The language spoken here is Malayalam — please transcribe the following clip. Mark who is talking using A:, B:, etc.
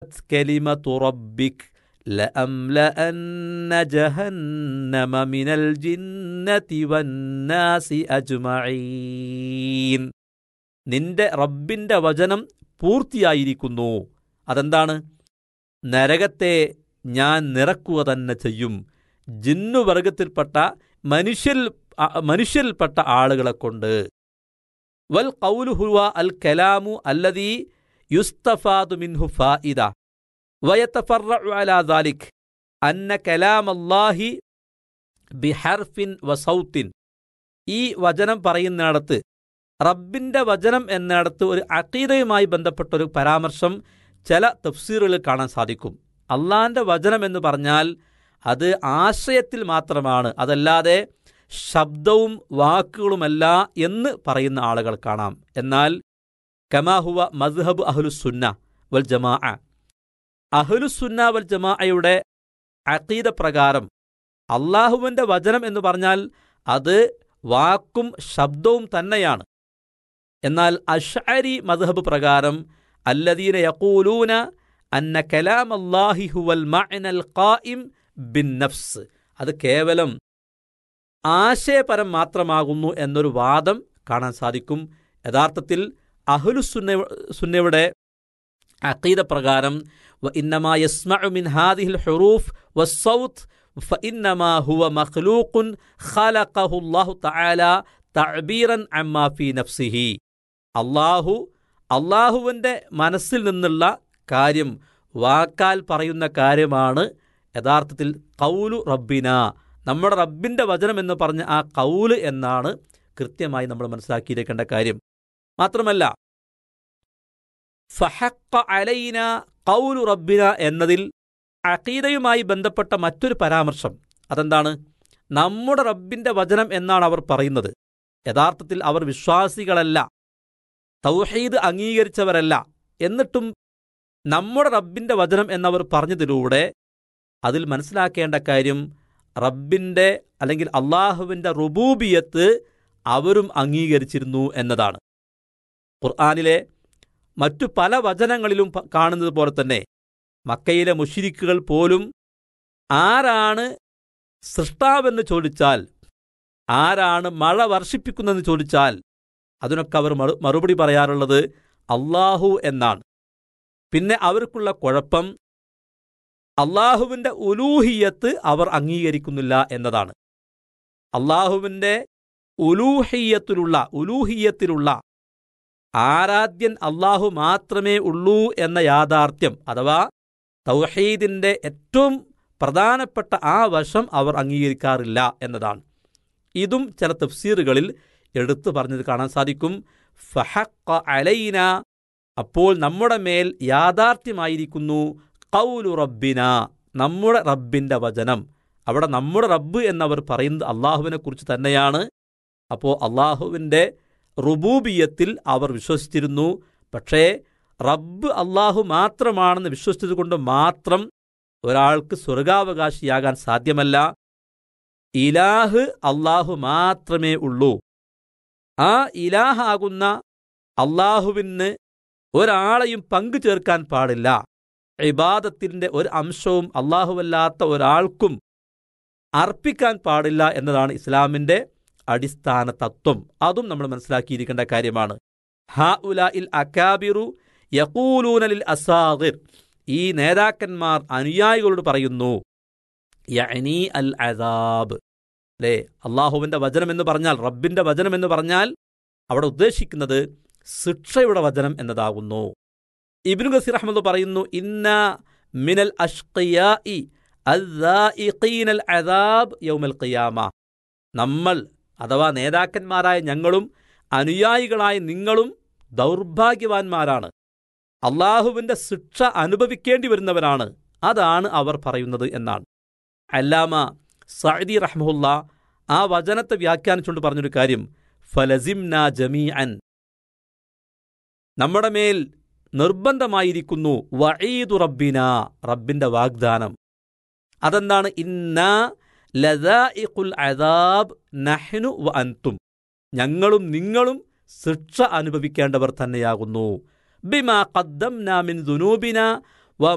A: കലിമതു റബ്ബിക് ലഅംലഅന്ന ജഹന്നമ മിനൽ ജിന്നതി വന്നാസി അജ്മഈൻ നിന്റെ റബ്ബിന്റെ വചനം പൂർത്തിയായിരിക്കുന്നു അതെന്താണ് നരകത്തെ ഞാൻ നിറക്കുക തന്നെ ചെയ്യും ജിന്നുവർഗത്തിൽപ്പെട്ട മനുഷ്യൽ അ- മനുഷ്യരിൽപ്പെട്ട ആളുകളെ കൊണ്ട് വൽ കൗലു ഹുവ അൽ കലാമു അല്ലദീ യുസ്തഫാദു മിൻഹു ഫായിദ വയത്തഫറഉ അലാ ദാലിക് അന്ന കലാമല്ലാഹി ബിഹർഫിൻ വസൗത്തിൻ ഈ വചനം പറയുന്നിടത്ത് റബ്ബിന്റെ വചനം എന്നിടത്ത് ഒരു അക്കീദയുമായി ബന്ധപ്പെട്ട ഒരു പരാമർശം ചില തഫ്സീറുകളിൽ കാണാൻ സാധിക്കും അള്ളാന്റെ വചനം എന്ന് പറഞ്ഞാൽ അത് ആശയത്തിൽ മാത്രമാണ് അതല്ലാതെ ശബ്ദവും വാക്കുകളുമല്ല എന്ന് പറയുന്ന ആളുകൾ കാണാം എന്നാൽ കമാഹുവ മദ്ഹബ് അഹ്ലുസുന്ന വൽ ജമാ അഹ്ലുസുന്ന വൽ ജമാഅയുടെ അഖീദ പ്രകാരം അള്ളാഹുവിന്റെ വചനം എന്ന് പറഞ്ഞാൽ അത് വാക്കും ശബ്ദവും തന്നെയാണ് എന്നാൽ അഷ്അരി മദ്ഹബ് പ്രകാരം അല്ലദീന യഖൂലൂന അന്ന കലാം അല്ലാഹി ഹുവൽ മഅനൽ ഖായിം ബിൻ നഫ്സ് അത് കേവലം ആശയപരം മാത്രമാകുന്നു എന്നൊരു വാദം കാണാൻ സാധിക്കും യഥാർത്ഥത്തിൽ അഹ്ലുസുന്ന സുന്നയുടെ അഖീദ പ്രകാരം وإنما يسمع من هذه الحروف والصوت فإنما هو مخلوق خلقه الله تعالى تعبيرا عما في نفسه അള്ളാഹു അള്ളാഹുവിൻ്റെ മനസ്സിൽ നിന്നുള്ള കാര്യം വാക്കാൽ പറയുന്ന കാര്യമാണ് യഥാർത്ഥത്തിൽ കൗലു റബ്ബിന നമ്മുടെ റബ്ബിൻ്റെ വചനം എന്ന് പറഞ്ഞ ആ കൗല് എന്നാണ് കൃത്യമായി നമ്മൾ മനസ്സിലാക്കിയിരിക്കേണ്ട കാര്യം മാത്രമല്ല ഫഹക്ക അലൈന കൗലു റബ്ബിന എന്നതിൽ അഖീദയുമായി ബന്ധപ്പെട്ട മറ്റൊരു പരാമർശം അതെന്താണ് നമ്മുടെ റബ്ബിന്റെ വചനം എന്നാണ് അവർ പറയുന്നത് യഥാർത്ഥത്തിൽ അവർ വിശ്വാസികളല്ല തൗഹീദ് അംഗീകരിച്ചവരല്ല എന്നിട്ടും നമ്മുടെ റബ്ബിന്റെ വചനം എന്നവർ പറഞ്ഞതിലൂടെ അതിൽ മനസ്സിലാക്കേണ്ട കാര്യം റബ്ബിന്റെ അല്ലെങ്കിൽ അള്ളാഹുവിന്റെ റുബൂബിയത്ത് അവരും അംഗീകരിച്ചിരുന്നു എന്നതാണ് ഖുർആാനിലെ മറ്റു പല വചനങ്ങളിലും പ- കാണുന്നത് പോലെ തന്നെ മക്കയിലെ മുഷിരിക്കുകൾ പോലും ആരാണ് സൃഷ്ടാവെന്ന് ചോദിച്ചാൽ ആരാണ് മഴ വർഷിപ്പിക്കുന്നതെന്ന് ചോദിച്ചാൽ അതിനൊക്കെ അവർ മറു മറുപടി പറയാറുള്ളത് അള്ളാഹു എന്നാണ് പിന്നെ അവർക്കുള്ള കുഴപ്പം അള്ളാഹുവിൻ്റെ ഉലൂഹിയത്ത് അവർ അംഗീകരിക്കുന്നില്ല എന്നതാണ് അള്ളാഹുവിൻ്റെ ഉലൂഹിയത്തിലുള്ള ഉലൂഹിയത്തിലുള്ള ആരാധ്യൻ അള്ളാഹു മാത്രമേ ഉള്ളൂ എന്ന യാഥാർത്ഥ്യം അഥവാ തൗഹീദിന്റെ ഏറ്റവും പ്രധാനപ്പെട്ട ആ വശം അവർ അംഗീകരിക്കാറില്ല എന്നതാണ് ഇതും ചില തഫ്സീറുകളിൽ എടുത്തു പറഞ്ഞത് കാണാൻ സാധിക്കും ഫഹക്ക അലൈന അപ്പോൾ നമ്മുടെ മേൽ യാഥാർത്ഥ്യമായിരിക്കുന്നു കൗലു റബ്ബിന നമ്മുടെ റബ്ബിന്റെ വചനം അവിടെ നമ്മുടെ റബ്ബ് എന്നവർ പറയുന്നത് അള്ളാഹുവിനെ കുറിച്ച് തന്നെയാണ് അപ്പോൾ അള്ളാഹുവിൻ്റെ റുബൂബിയത്തിൽ അവർ വിശ്വസിച്ചിരുന്നു പക്ഷേ റബ്ബ് അള്ളാഹു മാത്രമാണെന്ന് വിശ്വസിച്ചതുകൊണ്ട് മാത്രം ഒരാൾക്ക് സ്വർഗാവകാശിയാകാൻ സാധ്യമല്ല ഇലാഹ് അള്ളാഹു മാത്രമേ ഉള്ളൂ ആ ഇലാഹാകുന്ന അള്ളാഹുവിന് ഒരാളെയും പങ്കു ചേർക്കാൻ പാടില്ല ഇബാദത്തിന്റെ ഒരു അംശവും അള്ളാഹുവല്ലാത്ത ഒരാൾക്കും അർപ്പിക്കാൻ പാടില്ല എന്നതാണ് ഇസ്ലാമിന്റെ അടിസ്ഥാന തത്വം അതും നമ്മൾ മനസ്സിലാക്കിയിരിക്കേണ്ട കാര്യമാണ് ഹ ഉല ഇൽ അക്കാബിറു യക്കൂലൂനലിൽ അസാദിർ ഈ നേതാക്കന്മാർ അനുയായികളോട് പറയുന്നു യഅനി അൽ അദാബ് അല്ലേ അള്ളാഹുവിന്റെ വചനം എന്ന് പറഞ്ഞാൽ റബ്ബിന്റെ വചനം എന്ന് പറഞ്ഞാൽ അവിടെ ഉദ്ദേശിക്കുന്നത് ശിക്ഷയുടെ വചനം എന്നതാകുന്നു ഇബ്നു ഗസീർ അഹമ്മദ് പറയുന്നു ഇന്ന മിനൽ അഷ്ഖിയാഇ അൽ അദാബ് യൗമൽ ഖിയാമ നമ്മൾ അഥവാ നേതാക്കന്മാരായ ഞങ്ങളും അനുയായികളായ നിങ്ങളും ദൗർഭാഗ്യവാന്മാരാണ് അള്ളാഹുവിന്റെ ശിക്ഷ അനുഭവിക്കേണ്ടി വരുന്നവരാണ് അതാണ് അവർ പറയുന്നത് എന്നാണ് അല്ലാമ സഅദി റഹ്മുല്ല ആ വചനത്തെ വ്യാഖ്യാനിച്ചുകൊണ്ട് പറഞ്ഞൊരു കാര്യം ഫലസിംന ജമീ അൻ നമ്മുടെ മേൽ നിർബന്ധമായിരിക്കുന്നു വഈദു റബ്ബിന റബ്ബിന്റെ വാഗ്ദാനം അതെന്താണ് ഇന്ന ലദാഇഖുൽ അദാബ് നഹ്നു വ അൻതും ഞങ്ങളും നിങ്ങളും ശിക്ഷ അനുഭവിക്കേണ്ടവർ തന്നെയാകുന്നു ബിമാ ഖദ്ദംനാ മിൻ ദുനൂബിന